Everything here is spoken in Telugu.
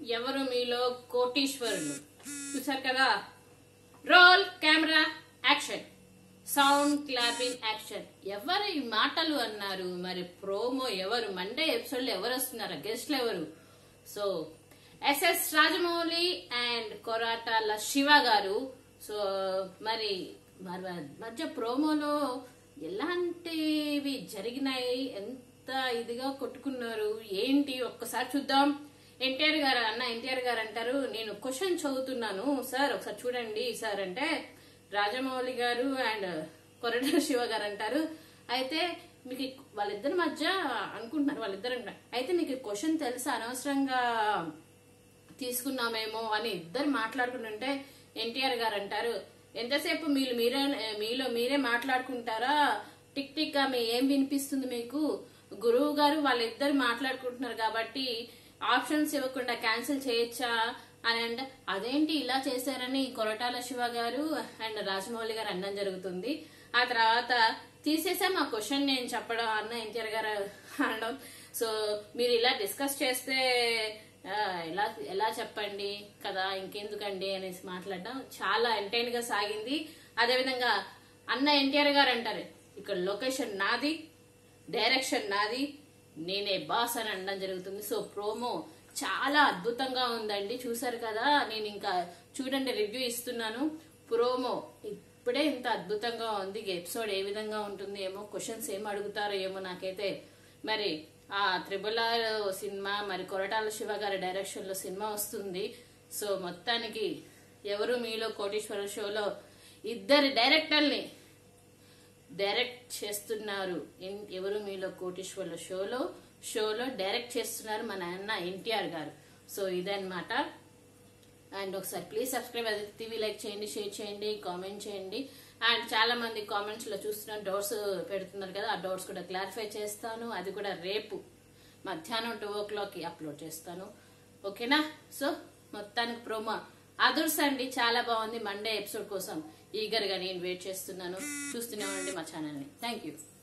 ఎవరు మీలో కోటీశ్వరులు చూసారు కదా roll camera action sound clapping action ఎవరు ఈ మాటలు అన్నారు మరి ప్రోమో ఎవరు మండే ఎపిసోడ్ లో ఎవరు వస్తున్నారు గెస్ట్లు ఎవరు so SS Rajamouli and Koratala Siva గారు సో మరి మరి మధ్య ప్రోమోలో ఎలాంటివి జరిగినాయి ఎంత ఇదిగా కొట్టుకున్నారు ఏంటి ఒక్కసారి చూద్దాం ఎన్టీఆర్ గారు అన్న ఎన్టీఆర్ గారు అంటారు నేను క్వశ్చన్ చదువుతున్నాను సార్ ఒకసారి చూడండి సార్ అంటే రాజమౌళి గారు అండ్ కొరట శివ గారు అంటారు అయితే మీకు ఈ- వాళ్ళిద్దరి మధ్య అనుకుంటున్నారు వాళ్ళిద్దరు అంటారు అయితే మీకు క్వశ్చన్ తెలుసా అనవసరంగా తీసుకున్నామేమో అని ఇద్దరు మాట్లాడుకుంటుంటే ఎన్టీఆర్ గారు అంటారు ఎంతసేపు మీరు మీరే మీలో మీరే మాట్లాడుకుంటారా టిక్ టిక్ గా మీ ఏం వినిపిస్తుంది మీకు గురువు గారు వాళ్ళిద్దరు మాట్లాడుకుంటున్నారు కాబట్టి ఆప్షన్స్ ఇవ్వకుండా క్యాన్సిల్ చేయొచ్చా అని అంటే అదేంటి ఇలా చేశారని కొరటాల శివ గారు అండ్ రాజమౌళి గారు అనడం జరుగుతుంది ఆ తర్వాత తీసేసాం ఆ క్వశ్చన్ నేను చెప్పడం అన్న ఎన్టీఆర్ గారు అనడం సో మీరు ఇలా డిస్కస్ చేస్తే ఆ, ఎలా ఎలా చెప్పండి కదా ఇంకెందుకండి అనేసి మాట్లాడడం చాలా ఎంటైన్ గా సాగింది అదేవిధంగా అన్న ఎన్టీఆర్ గారు అంటారు ఇక్కడ లొకేషన్ నాది డైరెక్షన్ నాది నేనే బాస్ అని అనడం జరుగుతుంది సో ప్రోమో చాలా అద్భుతంగా ఉందండి చూసారు కదా నేను ఇంకా చూడండి రివ్యూ ఇస్తున్నాను ప్రోమో ఇప్పుడే ఇంత అద్భుతంగా ఉంది ఎపిసోడ్ ఏ విధంగా ఉంటుంది ఏమో క్వశ్చన్స్ ఏం అడుగుతారో ఏమో నాకైతే మరి ఆ త్రిబుల్ ఆర్ సినిమా మరి కొరటాల శివ గారి డైరెక్షన్ లో సినిమా వస్తుంది సో మొత్తానికి ఎవరు మీలో కోటేశ్వర షోలో ఇద్దరు డైరెక్టర్ని డైరెక్ట్ చేస్తున్నారు ఎన్- ఎవరు మీలో కోటేశ్వర్ల షోలో షోలో డైరెక్ట్ చేస్తున్నారు మన అన్న ఎన్టీఆర్ గారు సో ఇదన్నమాట అండ్ ఒకసారి ప్లీజ్ సబ్స్క్రైబ్ అది టీవీ లైక్ చేయండి షేర్ చేయండి కామెంట్ చేయండి అండ్ చాలా మంది కామెంట్స్ లో చూస్తున్న డౌట్స్ పెడుతున్నారు కదా ఆ డౌట్స్ కూడా క్లారిఫై చేస్తాను అది కూడా రేపు మధ్యాహ్నం టూ ఓ క్లాక్ కి అప్లోడ్ చేస్తాను ఓకేనా సో మొత్తానికి ప్రోమో అదుర్స్ అండి చాలా బాగుంది మండే ఎపిసోడ్ కోసం ఈగర్ గా నేను వెయిట్ చేస్తున్నాను చూస్తూనే ఉండండి మా ఛానల్ ని థ్యాంక్ యూ